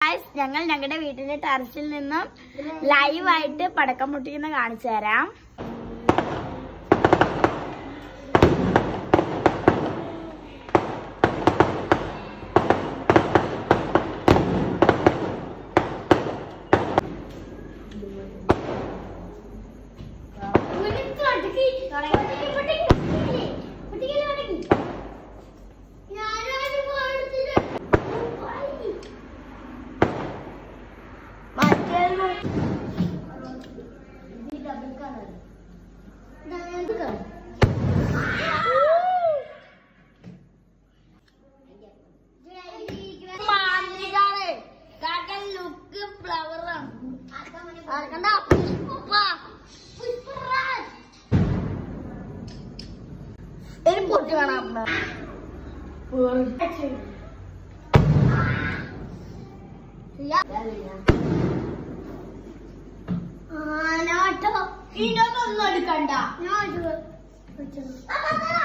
guys ഞങ്ങൾ ഞങ്ങളുടെ വീട്ടിലെ ടെറസിൽ നിന്നും ലൈവായിട്ട് പടക്കം പൊട്ടിക്കുന്ന കാണിച്ചു തരാം ലുക്ക് ഫ്ലവറാണ് ഒരു പൊട്ടി കാണാം ഇതിനൊന്നും എടുക്കണ്ട